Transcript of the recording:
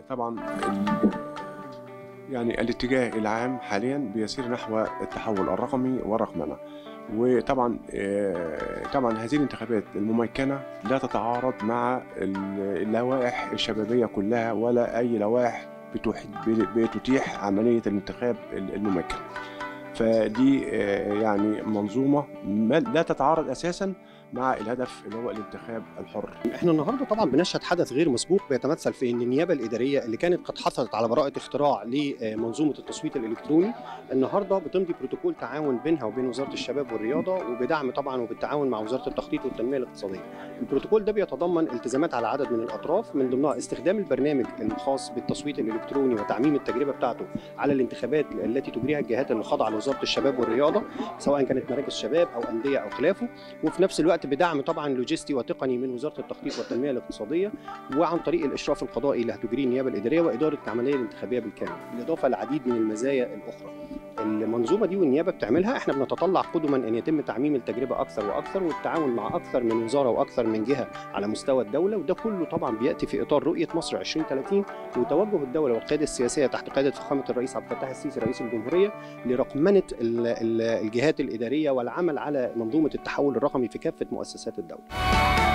طبعا ال- يعني الاتجاه العام حاليا بيسير نحو التحول الرقمي والرقمنه وطبعا آه، طبعا هذه الانتخابات المميكنه لا تتعارض مع ال- اللوائح الشبابيه كلها ولا اي لوائح بتوح- بتتيح عمليه الانتخاب المميكن فدي آه، يعني منظومه ما- لا تتعارض اساسا مع الهدف اللي هو الانتخاب الحر احنا النهارده طبعا بنشهد حدث غير مسبوق بيتمثل في ان النيابه الاداريه اللي كانت قد حصلت على براءه اختراع لمنظومه التصويت الالكتروني النهارده بتمضي بروتوكول تعاون بينها وبين وزاره الشباب والرياضه وبدعم طبعا وبالتعاون مع وزاره التخطيط والتنميه الاقتصاديه. البروتوكول ده بيتضمن التزامات على عدد من الاطراف من ضمنها استخدام البرنامج الخاص بالتصويت الالكتروني وتعميم التجربه بتاعته على الانتخابات التي تجريها الجهات اللي خاضعه لوزاره الشباب والرياضه سواء كانت مراكز شباب او انديه او خلافه وفي نفس الوقت بدعم طبعا لوجستي وتقني من وزاره التخطيط والتنميه الاقتصاديه وعن طريق الاشراف القضائي اللي هتجريه النيابه الاداريه واداره العمليه الانتخابيه بالكامل بالاضافه لعديد من المزايا الاخرى المنظومه دي والنيابه بتعملها احنا بنتطلع قدما ان يتم تعميم التجربه اكثر واكثر والتعاون مع اكثر من وزاره واكثر من جهه على مستوى الدوله وده كله طبعا بياتي في اطار رؤيه مصر 2030 وتوجه الدوله والقياده السياسيه تحت قياده فخامه الرئيس عبد الفتاح السيسي رئيس الجمهوريه لرقمنه ال- ال- الجهات الاداريه والعمل على منظومه التحول الرقمي في كافه مؤسسات الدوله